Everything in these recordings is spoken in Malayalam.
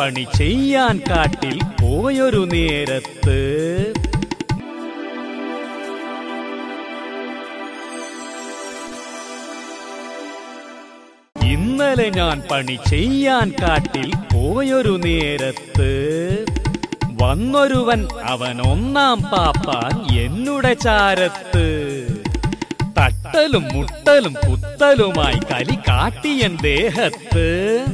പണി ചെയ്യാൻ കാട്ടിൽ പോയൊരു നേരത്ത് ഇന്നലെ ഞാൻ പണി ചെയ്യാൻ കാട്ടിൽ പോയൊരു നേരത്ത് വന്നൊരുവൻ അവൻ ഒന്നാം പാപ്പാൻ എന്നുടെ ചാരത്ത് തട്ടലും മുട്ടലും കുത്തലുമായി കലി കാട്ടിയൻ ദേഹത്ത്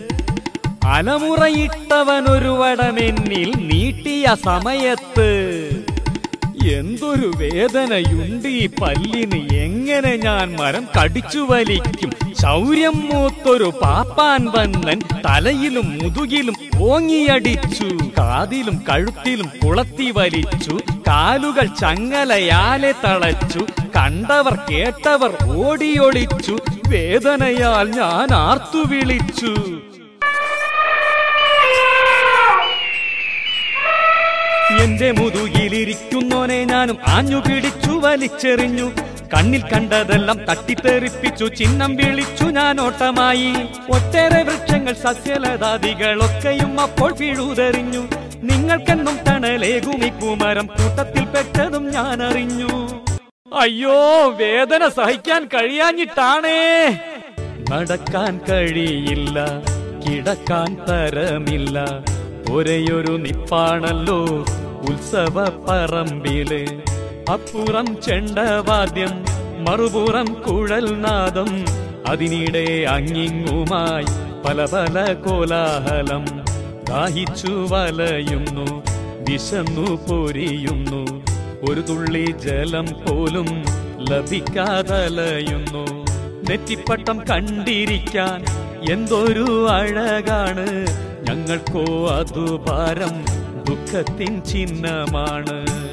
അലമുറയിട്ടവനൊരു വടമെന്നിൽ നീട്ടിയ സമയത്ത് എന്തൊരു വേദനയുണ്ട് ഈ പല്ലിന് എങ്ങനെ ഞാൻ മരം കടിച്ചു വലിക്കും ശൗര്യം മൂത്തൊരു പാപ്പാൻ വന്നൻ തലയിലും മുതുകിലും ഓങ്ങിയടിച്ചു കാതിലും കഴുത്തിലും കുളത്തി വലിച്ചു കാലുകൾ ചങ്ങലയാലെ തളച്ചു കണ്ടവർ കേട്ടവർ ഓടിയൊളിച്ചു വേദനയാൽ ഞാൻ ആർത്തു വിളിച്ചു എന്റെ മുതുകിലിരിക്കുന്നോനെ ഞാനും ആഞ്ഞു പിടിച്ചു വലിച്ചെറിഞ്ഞു കണ്ണിൽ കണ്ടതെല്ലാം തട്ടിത്തെറിപ്പിച്ചു ചിഹ്നം വിളിച്ചു ഞാൻ ഓട്ടമായി ഒട്ടേറെ വൃക്ഷങ്ങൾ സസ്യലതാദികളൊക്കെയും അപ്പോൾ പിഴുതെറിഞ്ഞു നിങ്ങൾക്കെന്നും തണലേകും ഈ പൂമരം കൂട്ടത്തിൽ പെട്ടതും ഞാൻ അറിഞ്ഞു അയ്യോ വേദന സഹിക്കാൻ കഴിയാഞ്ഞിട്ടാണേ നടക്കാൻ കഴിയില്ല കിടക്കാൻ തരമില്ല ഒരേയൊരു നിപ്പാണല്ലോ ഉത്സവ പറമ്പില് അപ്പുറം ചെണ്ടവാദ്യം മറുപുറം കുഴൽ നാദം അതിനിടെ അങ്ങിങ്ങുമായി പല പല കോലാഹലം ദാഹിച്ചു വലയുന്നു വിശന്നു പൊരിയുന്നു ഒരു തുള്ളി ജലം പോലും ലഭിക്കാതലയുന്നു നെറ്റിപ്പട്ടം കണ്ടിരിക്കാൻ എന്തൊരു അഴകാണ് ഞങ്ങൾക്കോ അതു ഭാരം ദുഃഖത്തിൻ ചിഹ്നമാണ്